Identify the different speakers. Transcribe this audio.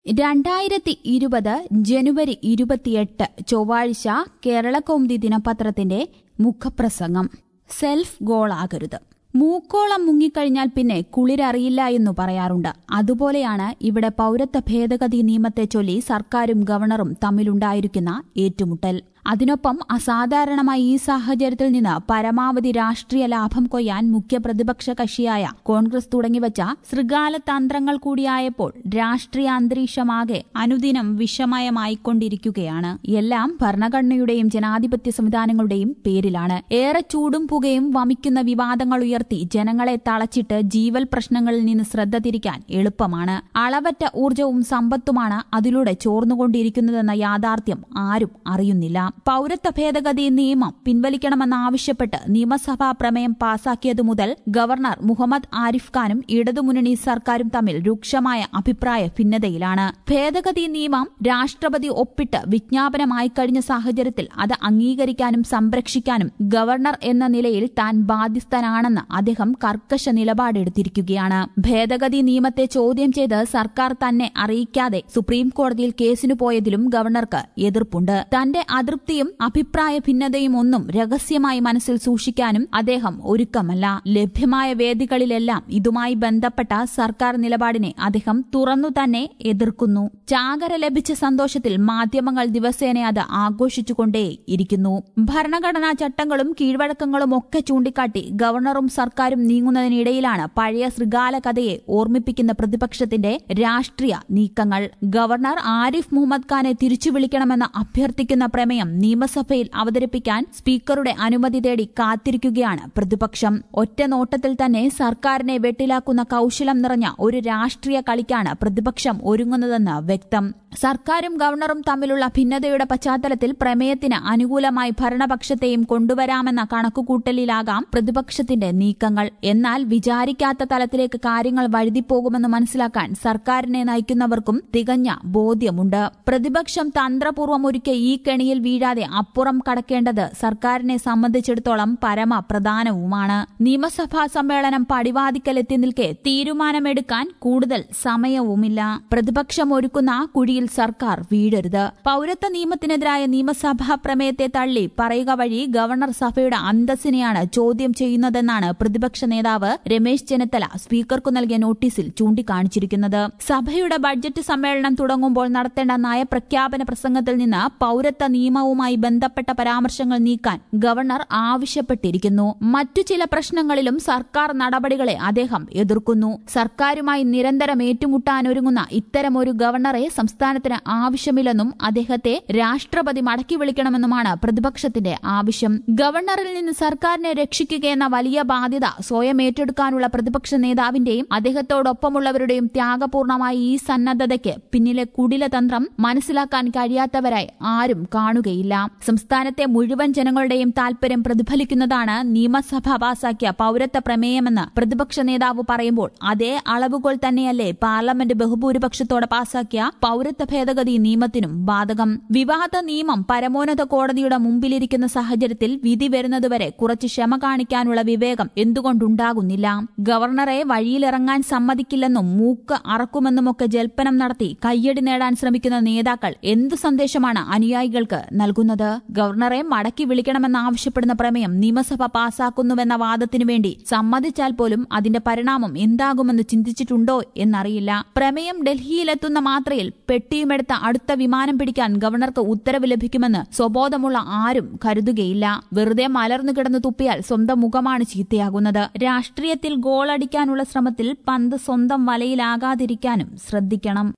Speaker 1: രണ്ടായിരത്തി ഇരുപത് ജനുവരി ഇരുപത്തിയെട്ട് ചൊവ്വാഴ്ച കേരളകൗമുദി ദിനപത്രത്തിന്റെ മുഖപ്രസംഗം സെൽഫ് ഗോളാകരുത് മൂക്കോളം മുങ്ങിക്കഴിഞ്ഞാൽ പിന്നെ കുളിരറിയില്ല എന്നു പറയാറുണ്ട് അതുപോലെയാണ് ഇവിടെ പൌരത്വ ഭേദഗതി നിയമത്തെ ചൊല്ലി സർക്കാരും ഗവർണറും തമ്മിലുണ്ടായിരിക്കുന്ന ഏറ്റുമുട്ടൽ അതിനൊപ്പം അസാധാരണമായ ഈ സാഹചര്യത്തിൽ നിന്ന് പരമാവധി രാഷ്ട്രീയ ലാഭം കൊയ്യാൻ മുഖ്യ പ്രതിപക്ഷ കക്ഷിയായ കോൺഗ്രസ് തുടങ്ങിവച്ച ശൃഗാല തന്ത്രങ്ങൾ കൂടിയായപ്പോൾ രാഷ്ട്രീയ അന്തരീക്ഷമാകെ അനുദിനം വിഷമയമായിക്കൊണ്ടിരിക്കുകയാണ് എല്ലാം ഭരണഘടനയുടെയും ജനാധിപത്യ സംവിധാനങ്ങളുടെയും പേരിലാണ് ഏറെ ചൂടും പുകയും വമിക്കുന്ന വിവാദങ്ങൾ ഉയർത്തി ജനങ്ങളെ തളച്ചിട്ട് ജീവൽ പ്രശ്നങ്ങളിൽ നിന്ന് ശ്രദ്ധ തിരിക്കാൻ എളുപ്പമാണ് അളവറ്റ ഊർജവും സമ്പത്തുമാണ് അതിലൂടെ ചോർന്നുകൊണ്ടിരിക്കുന്നതെന്ന യാഥാർത്ഥ്യം ആരും അറിയുന്നില്ല പൌരത്വ ഭേദഗതി നിയമം പിൻവലിക്കണമെന്നാവശ്യപ്പെട്ട് നിയമസഭാ പ്രമേയം പാസാക്കിയതു മുതൽ ഗവർണർ മുഹമ്മദ് ആരിഫ് ഖാനും ഇടതുമുന്നണി സർക്കാരും തമ്മിൽ രൂക്ഷമായ അഭിപ്രായ ഭിന്നതയിലാണ് ഭേദഗതി നിയമം രാഷ്ട്രപതി ഒപ്പിട്ട് വിജ്ഞാപനമായി കഴിഞ്ഞ സാഹചര്യത്തിൽ അത് അംഗീകരിക്കാനും സംരക്ഷിക്കാനും ഗവർണർ എന്ന നിലയിൽ താൻ ബാധ്യസ്ഥനാണെന്ന് അദ്ദേഹം കർക്കശ നിലപാടെടുത്തിരിക്കുകയാണ് ഭേദഗതി നിയമത്തെ ചോദ്യം ചെയ്ത് സർക്കാർ തന്നെ അറിയിക്കാതെ സുപ്രീം കോടതിയിൽ കേസിനു പോയതിലും ഗവർണർക്ക് എതിർപ്പുണ്ട് തന്റെ അതൃപ്തിയും അഭിപ്രായ ഭിന്നതയും ഒന്നും രഹസ്യമായി മനസ്സിൽ സൂക്ഷിക്കാനും അദ്ദേഹം ഒരുക്കമല്ല ലഭ്യമായ വേദികളിലെല്ലാം ഇതുമായി ബന്ധപ്പെട്ട സർക്കാർ നിലപാടിനെ അദ്ദേഹം തുറന്നു തന്നെ എതിർക്കുന്നു ചാകര ലഭിച്ച സന്തോഷത്തിൽ മാധ്യമങ്ങൾ ദിവസേന അത് ആഘോഷിച്ചുകൊണ്ടേ ഇരിക്കുന്നു ഭരണഘടനാ ചട്ടങ്ങളും കീഴ്വഴക്കങ്ങളും ഒക്കെ ചൂണ്ടിക്കാട്ടി ഗവർണറും സർക്കാരും നീങ്ങുന്നതിനിടയിലാണ് പഴയ ശൃഗാല കഥയെ ഓർമ്മിപ്പിക്കുന്ന പ്രതിപക്ഷത്തിന്റെ രാഷ്ട്രീയ നീക്കങ്ങൾ ഗവർണർ ആരിഫ് മുഹമ്മദ് ഖാനെ തിരിച്ചു വിളിക്കണമെന്ന് അഭ്യർത്ഥിക്കുന്ന പ്രമേയം നിയമസഭയിൽ അവതരിപ്പിക്കാൻ സ്പീക്കറുടെ അനുമതി തേടി കാത്തിരിക്കുകയാണ് പ്രതിപക്ഷം ഒറ്റ നോട്ടത്തിൽ തന്നെ സർക്കാരിനെ വെട്ടിലാക്കുന്ന കൌശലം നിറഞ്ഞ ഒരു രാഷ്ട്രീയ കളിക്കാണ് പ്രതിപക്ഷം ഒരുങ്ങുന്നതെന്ന് വ്യക്തം സർക്കാരും ഗവർണറും തമ്മിലുള്ള ഭിന്നതയുടെ പശ്ചാത്തലത്തിൽ പ്രമേയത്തിന് അനുകൂലമായി ഭരണപക്ഷത്തെയും കൊണ്ടുവരാമെന്ന കണക്കുകൂട്ടലിലാകാം പ്രതിപക്ഷത്തിന്റെ നീക്കങ്ങൾ എന്നാൽ വിചാരിക്കാത്ത തലത്തിലേക്ക് കാര്യങ്ങൾ വഴുതിപ്പോകുമെന്ന് മനസ്സിലാക്കാൻ സർക്കാരിനെ നയിക്കുന്നവർക്കും തികഞ്ഞ ബോധ്യമുണ്ട് പ്രതിപക്ഷം തന്ത്രപൂർവ്വം ഒരുക്കിയ ഈ കെണിയിൽ വീഴാതെ അപ്പുറം കടക്കേണ്ടത് സർക്കാരിനെ സംബന്ധിച്ചിടത്തോളം പരമ പ്രധാനവുമാണ് നിയമസഭാ സമ്മേളനം പടിവാതിക്കലെത്തി നിൽക്കെ തീരുമാനമെടുക്കാൻ കൂടുതൽ സമയവുമില്ല പ്രതിപക്ഷം ഒരുക്കുന്ന കുഴിയിൽ സർക്കാർ വീഴരുത് പൌരത്വ നിയമത്തിനെതിരായ നിയമസഭാ പ്രമേയത്തെ തള്ളി പറയുക വഴി ഗവർണർ സഭയുടെ അന്തസ്സിനെയാണ് ചോദ്യം ചെയ്യുന്നതെന്നാണ് പ്രതിപക്ഷ നേതാവ് രമേശ് ചെന്നിത്തല സ്പീക്കർക്കു നൽകിയ നോട്ടീസിൽ ചൂണ്ടിക്കാണിച്ചിരിക്കുന്നത് സഭയുടെ ബഡ്ജറ്റ് സമ്മേളനം തുടങ്ങുമ്പോൾ നടത്തേണ്ട നയപ്രഖ്യാപന പ്രസംഗത്തിൽ നിന്ന് പൌരത്വ നിയമവുമായി ബന്ധപ്പെട്ട പരാമർശങ്ങൾ നീക്കാൻ ഗവർണർ ആവശ്യപ്പെട്ടിരിക്കുന്നു മറ്റു ചില പ്രശ്നങ്ങളിലും സർക്കാർ നടപടികളെ അദ്ദേഹം എതിർക്കുന്നു സർക്കാരുമായി നിരന്തരം ഏറ്റുമുട്ടാനൊരുങ്ങുന്ന ഇത്തരമൊരു ഗവർണറെ സംസ്ഥാനത്തിന് ആവശ്യമില്ലെന്നും അദ്ദേഹത്തെ രാഷ്ട്രപതി മടക്കി വിളിക്കണമെന്നുമാണ് പ്രതിപക്ഷത്തിന്റെ ആവശ്യം ഗവർണറിൽ നിന്ന് സർക്കാരിനെ രക്ഷിക്കുകയെന്ന വലിയ ബാധ്യത സ്വയം ഏറ്റെടുക്കാനുള്ള പ്രതിപക്ഷ നേതാവിന്റെയും അദ്ദേഹത്തോടൊപ്പമുള്ളവരുടെയും ത്യാഗപൂർണമായ ഈ സന്നദ്ധതയ്ക്ക് പിന്നിലെ കുടിലതന്ത്രം മനസ്സിലാക്കാൻ കഴിയാത്തവരായി ആരും കാണുകയില്ല സംസ്ഥാനത്തെ മുഴുവൻ ജനങ്ങളുടെയും താൽപര്യം പ്രതിഫലിക്കുന്നതാണ് നിയമസഭ പാസാക്കിയ പൌരത്വ പ്രമേയമെന്ന് പ്രതിപക്ഷ നേതാവ് പറയുമ്പോൾ അതേ അളവുകൾ തന്നെയല്ലേ പാർലമെന്റ് ബഹുഭൂരിപക്ഷത്തോടെ പാസാക്കിയ പൌരത്വ ഭേദഗതി നിയമത്തിനും ബാധകം വിവാദ നിയമം പരമോന്നത കോടതിയുടെ മുമ്പിലിരിക്കുന്ന സാഹചര്യത്തിൽ വിധി വരുന്നതുവരെ കുറച്ച് ക്ഷമ കാണിക്കാനുള്ള വിവേകം എന്തുകൊണ്ടുണ്ടാകുന്നില്ല ഗവർണറെ വഴിയിലിറങ്ങാൻ സമ്മതിക്കില്ലെന്നും മൂക്ക് അറക്കുമെന്നുമൊക്കെ ജൽപ്പനം നടത്തി കയ്യടി നേടാൻ ശ്രമിക്കുന്ന നേതാക്കൾ എന്തു സന്ദേശമാണ് അനുയായികൾക്ക് നൽകുന്നത് ഗവർണറെ മടക്കി വിളിക്കണമെന്നാവശ്യപ്പെടുന്ന പ്രമേയം നിയമസഭ പാസാക്കുന്നുവെന്ന വാദത്തിനു വേണ്ടി സമ്മതിച്ചാൽ പോലും അതിന്റെ പരിണാമം എന്താകുമെന്ന് ചിന്തിച്ചിട്ടുണ്ടോ എന്നറിയില്ല പ്രമേയം ഡൽഹിയിലെത്തുന്ന മാത്രയിൽ പെട്ടിയുമെടുത്ത അടുത്ത വിമാനം പിടിക്കാൻ ഗവർണർക്ക് ഉത്തരവ് ലഭിക്കുമെന്ന് സ്വബോധമുള്ള ആരും കരുതുകയില്ല വെറുതെ മലർന്നു കിടന്നു തുപ്പിയാൽ സ്വന്തം മുഖമാണ് ചീത്തയാകുന്നത് രാഷ്ട്രീയത്തിൽ ഗോളടിക്കാനുള്ള ശ്രമത്തിൽ പന്ത് സ്വന്തം വലയിലാകാതിരിക്കാനും ശ്രദ്ധിക്കണം